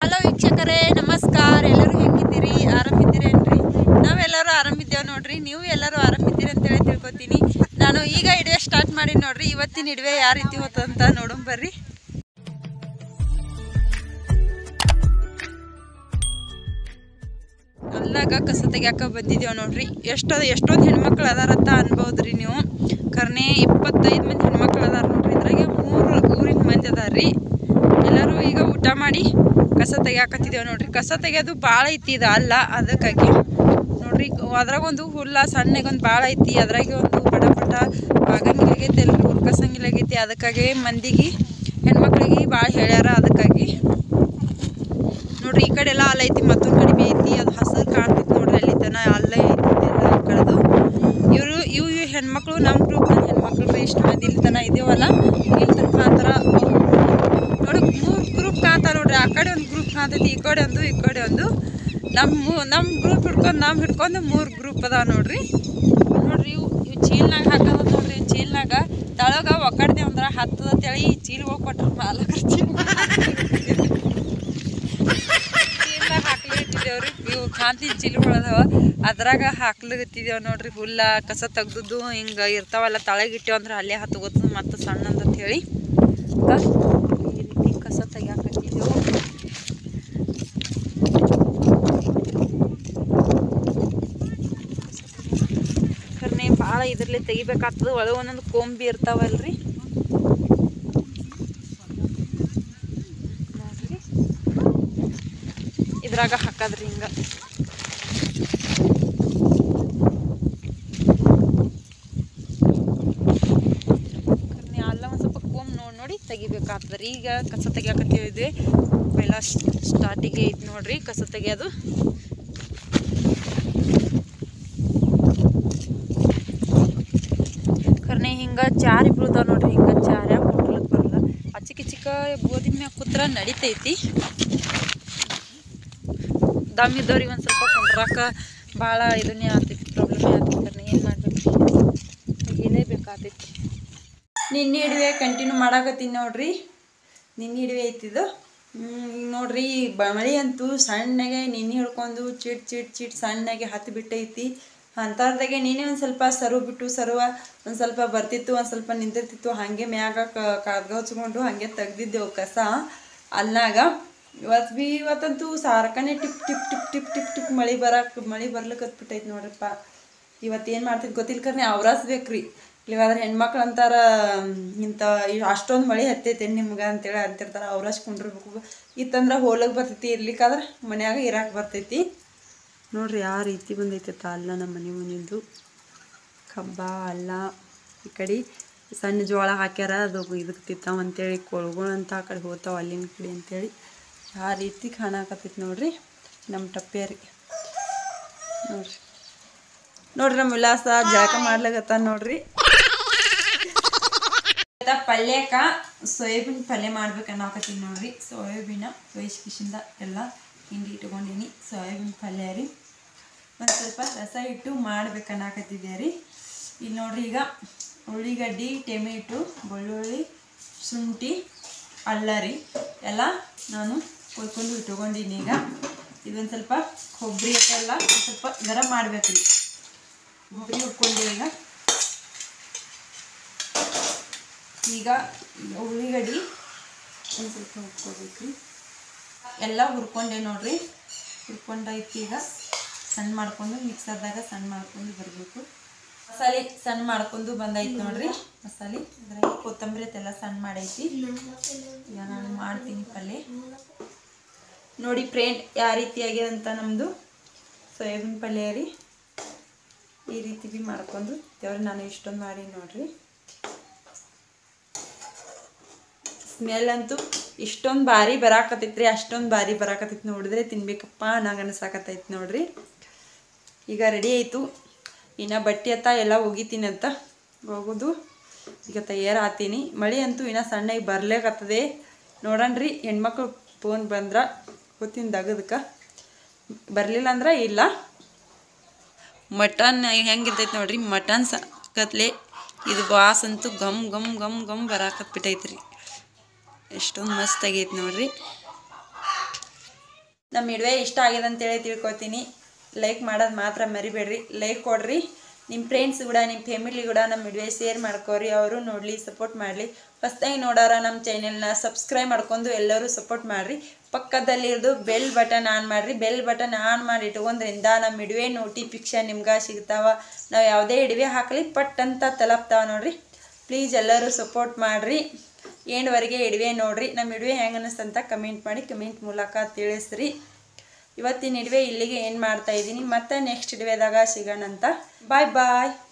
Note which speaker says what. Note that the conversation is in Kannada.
Speaker 1: ಹಲೋ ವೀಕ್ಷಕರೇ ನಮಸ್ಕಾರ ಎಲ್ಲರೂ ಹೆಂಗಿದ್ದೀರಿ ಆರಾಮಿದ್ದೀರೇನ್ರಿ ನಾವೆಲ್ಲರೂ ಆರಾಮಿದ್ದೇವೆ ನೋಡ್ರಿ ನೀವು ಎಲ್ಲರೂ ಆರಾಮಿದ್ದೀರಿ ಅಂತೇಳಿ ತಿಳ್ಕೊತೀನಿ ನಾನು ಈಗ ಇಡುವೆ ಸ್ಟಾರ್ಟ್ ಮಾಡಿ ನೋಡ್ರಿ ಇವತ್ತಿನ ಇಡುವೆ ಯಾವ ರೀತಿ ಹೋತಂತ ನೋಡೋಣ ಬರ್ರಿ ಅಲ್ಲಾಗ ಕಸ ತೆಗ್ಯಾಕ ಬಂದಿದ್ದೇವೆ ನೋಡ್ರಿ ಎಷ್ಟೋ ಎಷ್ಟೊಂದು ಹೆಣ್ಮಕ್ಳು ಅದಾರಂತ ಅನ್ಬೋದ್ರಿ ನೀವು ಕರ್ನೆ ಇಪ್ಪತ್ತೈದು ಮಂದಿ ಹೆಣ್ಮಕ್ಳು ಅದಾರ ನೋಡ್ರಿ ಇದ್ರಾಗೆ ಮೂರು ಊರಿನ ಮಂದಿ ಅದಾರ್ರಿ ಎಲ್ಲರೂ ಈಗ ಊಟ ಮಾಡಿ ಕಸ ತೆಗ್ಯಾಕತ್ತಿದ್ದೇವೆ ನೋಡ್ರಿ ಕಸ ತೆಗೆಯೋದು ಭಾಳ ಐತಿ ಇದು ಅಲ್ಲ ಅದಕ್ಕಾಗಿ ನೋಡ್ರಿ ಅದ್ರಾಗ ಒಂದು ಹುಲ್ಲ ಸಣ್ಣಗೊಂದು ಭಾಳ ಐತಿ ಅದ್ರಾಗೆ ಒಂದು ಪಟ ಪಟ ಆಗಂಗಿಲ್ಲಾಗೈತಿ ಎಲ್ರಿ ಹುರ್ಕಸಂಗಿಲ್ಲಾಗೈತಿ ಅದಕ್ಕಾಗಿ ಮಂದಿಗೆ ಹೆಣ್ಮಕ್ಳಿಗೆ ಭಾಳ ಹೇಳ್ಯಾರ ಅದಕ್ಕಾಗಿ ನೋಡ್ರಿ ಈ ಕಡೆ ಎಲ್ಲ ಅಲ್ಲ ಐತಿ ಮತ್ತೊಂದು ಕಡಿಮೆ ಐತಿ ಅದು ಹಸಿರು ಕಾಣ್ತೈತಿ ನೋಡ್ರಿ ಅಲ್ಲಿ ತನ ಅಲ್ಲೇ ಐತಿ ಎಲ್ಲ ಕಳೆದು ಇವರು ಇವು ಇವು ಹೆಣ್ಮಕ್ಳು ನಮ್ಮ ಗ್ರೂಪ್ ನನ್ನ ಹೆಣ್ಮಕ್ಳು ಎಷ್ಟು ಮಂದಿ ಇಲ್ಲಿ ತನ ಇದೇವಲ್ಲ ಇಲ್ಲಿ ತನಕ ಕಾಂತಾರ ನೋಡಿ ಮೂರು ಗ್ರೂಪ್ ಕಾಣ್ತಾರ ನೋಡ್ರಿ ಆ ಕಡೆ ಒಂದು ಗ್ರೂಪ್ ಕಾಣ್ತೈತಿ ಈ ಕಡೆ ಒಂದು ಈ ಕಡೆ ಒಂದು ನಮ್ಮ ನಮ್ಮ ಗ್ರೂಪ್ ಹಿಡ್ಕೊಂಡು ನಮ್ಮ ಹಿಡ್ಕೊಂಡು ಮೂರು ಗ್ರೂಪ್ ಅದಾವ ನೋಡ್ರಿ ನೋಡ್ರಿ ಇವು ಇವು ಚೀಲ್ನಾಗ ಹಾಕೋದು ನೋಡ್ರಿ ಚೀಲ್ನಾಗ ತಳಗ ಒಕ್ಕಡ್ದೆ ಅಂದ್ರ ಹತ್ತದ ತಳಿ ಈ ಚೀಲ್ಗಳು ಕೊಟ್ರು ಮಾಲಕರ ಚೀಲ ಚೀಲ್ನಾಗ ಹಾಕ್ಲಿಟ್ಟಿದ್ದೇವ್ರಿ ಇವು ಕಾಂತಿ ಚೀಲಗಳು ಅದಾವ ಅದ್ರಾಗ ಹಾಕ್ಲಿಗತ್ತಿದ್ದೇವ್ ನೋಡ್ರಿ ಹುಲ್ಲ ಕಸ ತೆಗ್ದದ್ದು ಹಿಂಗ ಇರ್ತಾವಲ್ಲ ತಳಗಿಟ್ಟೇವ್ ಅಂದ್ರೆ ಅಲ್ಲೇ ಹತ್ಕೋತದ ಮತ್ತೆ ಸಣ್ಣ ಅಂತ ಹೇಳಿ ಅದ್ಕ ಈ ರೀತಿ ಕಸ ತೆಗ್ಯಾಕತ್ತಿದ್ದೆವು ಕರ್ನೆ ಭಾಳ ಇದ್ರಲ್ಲೇ ತೆಗಿಬೇಕಾಗ್ತದ ಒಳಗೆ ಒಂದೊಂದು ಕೊಂಬಿ ಇರ್ತಾವಲ್ರಿ ನೋಡ್ರಿ ಇದ್ರಾಗ ಹಾಕದ್ರಿ ಹಿಂಗ ಕರ್ನೆ ಅಲ್ಲ ಒಂದು ಸ್ವಲ್ಪ ಕೊಂಬ್ ನೋಡಿ ನೋಡಿ ತೆಗಿಬೇಕಾಗ್ತದ್ರಿ ಈಗ ಕಸ ತೆಗಿಯಾಕತ್ತೀವಿ ಬೆಲ್ಲ ಸ್ಟಾರ್ಟಿಗೆ ಐತಿ ನೋಡ್ರಿ ಕಸ ತೆಗಿಯೋದು ಕರ್ನೆ ಹಿಂಗ ಚಾರಿ ಬೀಳ್ತಾವ ನೋಡ್ರಿ ಹಿಂಗ ಚಾರ್ಯಾಗ ಕುಂಡ್ಲಕ್ ಬರಲ್ಲ ಆ ಚಿಕ್ಕ ಚಿಕ್ಕ ಗೋಧಿ ಮ್ಯಾಗ ಕೂತ್ರ ನಡಿತೈತಿ ದಮ್ ಇದ್ದವ್ರಿಗೆ ಒಂದು ಸ್ವಲ್ಪ ಕುಂಡ್ರಾಕ ಭಾಳ ಇದನ್ನೇ ಆಗ್ತೈತಿ ಪ್ರಾಬ್ಲಮೇ ಆಗ್ತೈತಿ ಕರ್ನೆ ಏನು ಮಾಡ್ಬೇಕು ತೆಗಿಲೇಬೇಕಾಗ್ತೈತಿ ನಿನ್ನೆ ಹಿಡಿವೆ ಕಂಟಿನ್ಯೂ ಮಾಡಾಕತ್ತೀನಿ ನೋಡ್ರಿ ನಿನ್ನೆ ಹಿಡಿವೆ ಐತಿದು ಈಗ ನೋಡ್ರಿ ಬ- ಮಳೆ ಅಂತೂ ಸಣ್ಣಗೆ ನಿನ್ನೆ ಹಿಡ್ಕೊಂಡು ಚಿಟ್ ಚಿಟ್ ಚಿಟ್ ಸಣ್ಣಗೆ ಹತ್ತಿ ಬಿಟ್ಟೈತಿ ಅಂಥದ್ರಾಗೆ ನೀನೇ ಒಂದು ಸ್ವಲ್ಪ ಸರು ಬಿಟ್ಟು ಸರುವ ಒಂದು ಸ್ವಲ್ಪ ಬರ್ತಿತ್ತು ಒಂದು ಸ್ವಲ್ಪ ನಿಂತಿರ್ತಿತ್ತು ಹಾಗೆ ಮ್ಯಾಗ ಕಡ್ಗ ಹಚ್ಕೊಂಡು ಹಾಗೆ ತೆಗ್ದಿದ್ದೆವು ಕಸ ಅಲ್ನಾಗ ಇವತ್ತು ಭೀ ಇವತ್ತಂತೂ ಸಾರ್ಕನೆ ಟಿಪ್ ಟಿಪ್ ಟಿಪ್ ಟಿಪ್ ಟಿಪ್ ಟಿಪ್ ಮಳೆ ಬರಕ್ಕೆ ಮಳೆ ಬರ್ಲಿಕ್ಕೆ ನೋಡ್ರಪ್ಪ ಇವತ್ತು ಏನು ಮಾಡ್ತಿದ್ ಗೊತ್ತಿಲ್ಲ ಕರ್ನೆ ಅವ್ರಾಸ್ ಬೇಕ್ರಿ ಇಲ್ಲಾಂದ್ರೆ ಹೆಣ್ಮಕ್ಳು ಅಂತಾರ ಇಂಥ ಅಷ್ಟೊಂದು ಮಳೆ ಹತ್ತೈತೆ ನಿಮ್ಗೆ ಅಂತೇಳಿ ಅಂತಿರ್ತಾರೆ ಅವ್ರಷ್ಟು ಕುಂಡಿರ್ಬೇಕು ಇತ್ತಂದ್ರೆ ಹೋಲಕ್ಕೆ ಬರ್ತೈತಿ ಇರ್ಲಿಕ್ಕಾದ್ರೆ ಮನ್ಯಾಗ ಇರಾಕ್ ಬರ್ತೈತಿ ನೋಡ್ರಿ ಯಾವ ರೀತಿ ಬಂದೈತೆ ಅಲ್ಲ ನಮ್ಮ ಮನೆ ಮುಂದಿಂದು ಕಬ್ಬ ಅಲ್ಲ ಈ ಕಡೆ ಸಣ್ಣ ಜೋಳ ಹಾಕ್ಯಾರ ಅದು ಇದಕ್ಕೆ ತಿತ್ತಾವ ಅಂತೇಳಿ ಕೊಳ್ಗಳು ಅಂತ ಆ ಕಡೆ ಹೋಗ್ತಾವ ಅಲ್ಲಿನ ಕಡೆ ಅಂತೇಳಿ ಆ ರೀತಿ ಕಾಣಕತ್ತೈತಿ ನೋಡ್ರಿ ನಮ್ಮ ಟಪ್ಪೇರಿ ನೋಡ್ರಿ ನೋಡ್ರಿ ನಮ್ಮ ವಿಲಾಸ ಜಳಕ ಮಾಡ್ಲಾಗತ್ತ ನೋಡ್ರಿ ಇವತ್ತ ಪಲ್ಯಕ್ಕ ಸೋಯಾಬೀನ್ ಪಲ್ಯ ಮಾಡ್ಬೇಕು ಅನ್ನೋಕತ್ತೀನಿ ನೋಡ್ರಿ ಸೋಯಾಬೀನ ಕಿಶಿಂದ ಎಲ್ಲ ಹಿಂಡಿ ಇಟ್ಕೊಂಡೀನಿ ಸೋಯಾಬೀನ್ ಪಲ್ಯ ರೀ ಒಂದು ಸ್ವಲ್ಪ ರಸ ಇಟ್ಟು ಮಾಡ್ಬೇಕು ಅನ್ನಕತ್ತಿದ್ದೆ ರೀ ಇಲ್ಲಿ ನೋಡ್ರಿ ಈಗ ಉಳ್ಳಿಗಡ್ಡಿ ಟೊಮೆಟೊ ಬೆಳ್ಳುಳ್ಳಿ ಶುಂಠಿ ಅಲ್ಲ ರೀ ಎಲ್ಲ ನಾನು ಕೊಯ್ಕೊಂಡು ಇಟ್ಕೊಂಡಿನಿ ಈಗ ಇದೊಂದು ಸ್ವಲ್ಪ ಕೊಬ್ಬರಿ ಎಲ್ಲ ಒಂದ್ ಸ್ವಲ್ಪ ಗರಂ ಮಾಡ್ಬೇಕು ರೀ ಕೊಬ್ಬರಿ ಹುರ್ಕೊಂಡೆ ಈಗ ಈಗ ಉಳ್ಳಿಗಡ್ಡಿ ಒಂದು ಸ್ವಲ್ಪ ಹುರ್ಕೋಬೇಕ್ರಿ ಎಲ್ಲ ಹುರ್ಕೊಂಡೆ ನೋಡ್ರಿ ಹುರ್ಕೊಂಡೈತಿ ಈಗ ಸಣ್ಣ ಮಾಡ್ಕೊಂಡು ಮಿಕ್ಸರ್ದಾಗ ಸಣ್ಣ ಮಾಡ್ಕೊಂಡು ಬರಬೇಕು ಮಸಾಲೆ ಸಣ್ಣ ಮಾಡ್ಕೊಂಡು ಬಂದೈತಿ ನೋಡ್ರಿ ಮಸಾಲೆ ಅದ್ರಾಗ ಕೊತ್ತಂಬರಿ ಎಲ್ಲ ಸಣ್ಣ ಮಾಡೈತಿ ಈಗ ನಾನು ಮಾಡ್ತೀನಿ ಪಲ್ಯ ನೋಡಿ ಫ್ರೆಂಡ್ ಯಾವ ರೀತಿ ಆಗ್ಯದ ಅಂತ ನಮ್ಮದು ಸೋಯಾಬೀನ್ ಪಲ್ಯ ರೀ ಈ ರೀತಿ ಭೀ ಮಾಡ್ಕೊಂಡು ದೇವ್ರು ನಾನು ಇಷ್ಟೊಂದು ಮಾಡಿ ನೋಡ್ರಿ ಸ್ಮೆಲ್ ಅಂತೂ ಇಷ್ಟೊಂದು ಭಾರಿ ಬರಾಕತ್ತೈತ್ರಿ ಅಷ್ಟೊಂದು ಭಾರಿ ಬರಾಕತ್ತೈತಿ ನೋಡಿದ್ರೆ ತಿನ್ಬೇಕಪ್ಪ ನಂಗೆ ಅನ್ಸಾಕತ್ತೈತಿ ನೋಡ್ರಿ ಈಗ ರೆಡಿ ಆಯಿತು ಇನ್ನು ಬಟ್ಟೆ ಅತ್ತ ಎಲ್ಲ ಒಗಿತೀನಿ ಅಂತ ಹೋಗೋದು ಈಗ ತಯಾರು ಆತೀನಿ ಮಳೆ ಅಂತೂ ಇನ್ನು ಸಣ್ಣಗೆ ಬರ್ಲೇಕತ್ತದೆ ನೋಡಣ್ರಿ ಹೆಣ್ಮಕ್ಳು ಫೋನ್ ಬಂದ್ರೆ ಗೊತ್ತಿನ ದಗದಕ್ಕೆ ಬರಲಿಲ್ಲ ಅಂದ್ರೆ ಇಲ್ಲ ಮಟನ್ ಹೆಂಗಿರ್ತೈತೆ ನೋಡ್ರಿ ಮಟನ್ ಸಕತ್ಲೆ ಇದು ವಾಸ್ ಅಂತೂ ಗಮ್ ಗಮ್ ಗಮ್ ಗಮ್ ಬರಾಕತ್ಬಿಟ್ಟೈತ್ರಿ ಎಷ್ಟೊಂದು ಮಸ್ತ್ ಆಗೈತೆ ನೋಡ್ರಿ ನಮ್ಮ ಇಡುವೆ ಇಷ್ಟ ಆಗಿದೆ ಅಂತೇಳಿ ತಿಳ್ಕೊತೀನಿ ಲೈಕ್ ಮಾಡೋದು ಮಾತ್ರ ಮರಿಬೇಡ್ರಿ ಲೈಕ್ ಕೊಡ್ರಿ ನಿಮ್ಮ ಫ್ರೆಂಡ್ಸ್ ಕೂಡ ನಿಮ್ಮ ಫ್ಯಾಮಿಲಿ ಕೂಡ ನಮ್ಮ ವಿಡಿಯೋ ಶೇರ್ ಮಾಡ್ಕೋರಿ ಅವರು ನೋಡಲಿ ಸಪೋರ್ಟ್ ಮಾಡಲಿ ಫಸ್ಟಾಗಿ ನೋಡೋರ ನಮ್ಮ ಚಾನೆಲ್ನ ಸಬ್ಸ್ಕ್ರೈಬ್ ಮಾಡ್ಕೊಂಡು ಎಲ್ಲರೂ ಸಪೋರ್ಟ್ ಮಾಡಿರಿ ಪಕ್ಕದಲ್ಲಿರೋದು ಬೆಲ್ ಬಟನ್ ಆನ್ ಮಾಡಿರಿ ಬೆಲ್ ಬಟನ್ ಆನ್ ಮಾಡಿ ಇಟ್ಕೊಂಡ್ರಿಂದ ನಮ್ಮ ವಿಡಿಯೋ ನೋಟಿಫಿಕ್ಷನ್ ನಿಮ್ಗೆ ಸಿಗ್ತಾವ ನಾವು ಯಾವುದೇ ಇಡುವೆ ಹಾಕಲಿ ಪಟ್ ಅಂತ ತಲಪ್ತಾವ ನೋಡ್ರಿ ಪ್ಲೀಸ್ ಎಲ್ಲರೂ ಸಪೋರ್ಟ್ ಮಾಡಿರಿ ಏನ್ವರೆಗೆ ಇಡುವೆ ನೋಡ್ರಿ ನಮ್ಮ ಇಡುವೆ ಹೆಂಗೆ ಅನ್ನಿಸ್ತಂತ ಕಮೆಂಟ್ ಮಾಡಿ ಕಮೆಂಟ್ ಮೂಲಕ ತಿಳಿಸ್ರಿ ಇವತ್ತಿನ ಇಡುವೆ ಇಲ್ಲಿಗೆ ಏನು ಮಾಡ್ತಾ ಇದ್ದೀನಿ ಮತ್ತೆ ನೆಕ್ಸ್ಟ್ ಇಡುವೆದಾಗ ಸಿಗೋಣಂತ ಬಾಯ್ ಬಾಯ್